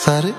ಸಾರಿ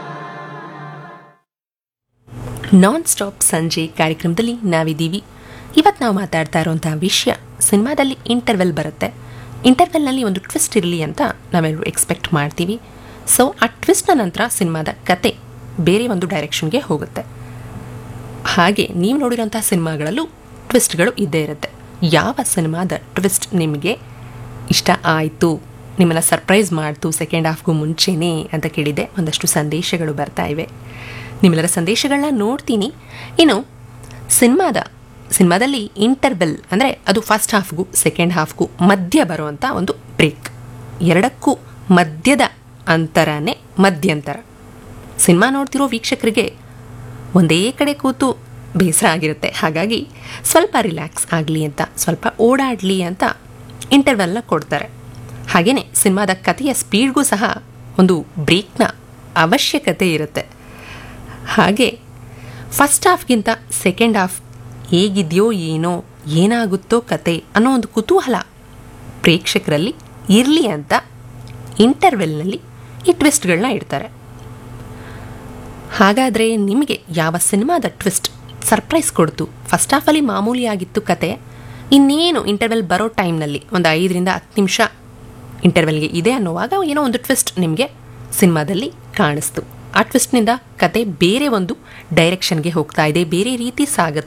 non stop ಸಂಜೆ ಕಾರ್ಯಕ್ರಮದಲ್ಲಿ ನಾವಿದ್ದೀವಿ ಇವತ್ತು ನಾವು ಮಾತಾಡ್ತಾ ಇರುವಂತಹ ವಿಷಯ ಸಿನಿಮಾದಲ್ಲಿ ಇಂಟರ್ವೆಲ್ ಬರುತ್ತೆ ಇಂಟರ್ವೆಲ್ನಲ್ಲಿ ಒಂದು ಟ್ವಿಸ್ಟ್ ಇರಲಿ ಅಂತ ನಾವೆಲ್ಲರೂ ಎಕ್ಸ್ಪೆಕ್ಟ್ ಮಾಡ್ತೀವಿ ಸೊ ಆ ಟ್ವಿಸ್ಟ್ನ ನಂತರ ಸಿನಿಮಾದ ಕತೆ ಬೇರೆ ಒಂದು ಡೈರೆಕ್ಷನ್ಗೆ ಹೋಗುತ್ತೆ ಹಾಗೆ ನೀವು ನೋಡಿರೋಂಥ ಸಿನಿಮಾಗಳಲ್ಲೂ ಟ್ವಿಸ್ಟ್ಗಳು ಇದ್ದೇ ಇರುತ್ತೆ ಯಾವ ಸಿನಿಮಾದ ಟ್ವಿಸ್ಟ್ ನಿಮಗೆ ಇಷ್ಟ ಆಯಿತು ನಿಮ್ಮನ್ನು ಸರ್ಪ್ರೈಸ್ ಮಾಡ್ತು ಸೆಕೆಂಡ್ ಹಾಫ್ಗೂ ಮುಂಚೆನೇ ಅಂತ ಕೇಳಿದೆ ಒಂದಷ್ಟು ಸಂದೇಶಗಳು ಬರ್ತಾ ಇವೆ ನಿಮ್ಮೆಲ್ಲರ ಸಂದೇಶಗಳನ್ನ ನೋಡ್ತೀನಿ ಇನ್ನು ಸಿನಿಮಾದ ಸಿನಿಮಾದಲ್ಲಿ ಇಂಟರ್ವೆಲ್ ಅಂದರೆ ಅದು ಫಸ್ಟ್ ಹಾಫ್ಗೂ ಸೆಕೆಂಡ್ ಹಾಫ್ಗೂ ಮಧ್ಯ ಬರುವಂಥ ಒಂದು ಬ್ರೇಕ್ ಎರಡಕ್ಕೂ ಮಧ್ಯದ ಅಂತರನೇ ಮಧ್ಯಂತರ ಸಿನಿಮಾ ನೋಡ್ತಿರೋ ವೀಕ್ಷಕರಿಗೆ ಒಂದೇ ಕಡೆ ಕೂತು ಬೇಸರ ಆಗಿರುತ್ತೆ ಹಾಗಾಗಿ ಸ್ವಲ್ಪ ರಿಲ್ಯಾಕ್ಸ್ ಆಗಲಿ ಅಂತ ಸ್ವಲ್ಪ ಓಡಾಡಲಿ ಅಂತ ಇಂಟರ್ವೆಲ್ನ ಕೊಡ್ತಾರೆ ಹಾಗೆಯೇ ಸಿನಿಮಾದ ಕಥೆಯ ಸ್ಪೀಡ್ಗೂ ಸಹ ಒಂದು ಬ್ರೇಕ್ನ ಅವಶ್ಯಕತೆ ಇರುತ್ತೆ ಹಾಗೆ ಫಸ್ಟ್ ಹಾಫ್ಗಿಂತ ಸೆಕೆಂಡ್ ಹಾಫ್ ಹೇಗಿದೆಯೋ ಏನೋ ಏನಾಗುತ್ತೋ ಕತೆ ಅನ್ನೋ ಒಂದು ಕುತೂಹಲ ಪ್ರೇಕ್ಷಕರಲ್ಲಿ ಇರಲಿ ಅಂತ ಇಂಟರ್ವೆಲ್ನಲ್ಲಿ ಈ ಟ್ವಿಸ್ಟ್ಗಳನ್ನ ಇಡ್ತಾರೆ ಹಾಗಾದರೆ ನಿಮಗೆ ಯಾವ ಸಿನಿಮಾದ ಟ್ವಿಸ್ಟ್ ಸರ್ಪ್ರೈಸ್ ಕೊಡ್ತು ಫಸ್ಟ್ ಹಾಫಲ್ಲಿ ಮಾಮೂಲಿಯಾಗಿತ್ತು ಕತೆ ಇನ್ನೇನು ಇಂಟರ್ವೆಲ್ ಬರೋ ಟೈಮ್ನಲ್ಲಿ ಒಂದು ಐದರಿಂದ ಹತ್ತು ನಿಮಿಷ ಇಂಟರ್ವೆಲ್ಗೆ ಇದೆ ಅನ್ನುವಾಗ ಏನೋ ಒಂದು ಟ್ವಿಸ್ಟ್ ನಿಮಗೆ ಸಿನಿಮಾದಲ್ಲಿ ಕಾಣಿಸ್ತು ಆ ಟ್ವಿಸ್ಟ್ನಿಂದ ಕತೆ ಬೇರೆ ಒಂದು ಡೈರೆಕ್ಷನ್ಗೆ ಹೋಗ್ತಾ ಇದೆ ಬೇರೆ ರೀತಿ ಸಾಗುತ್ತೆ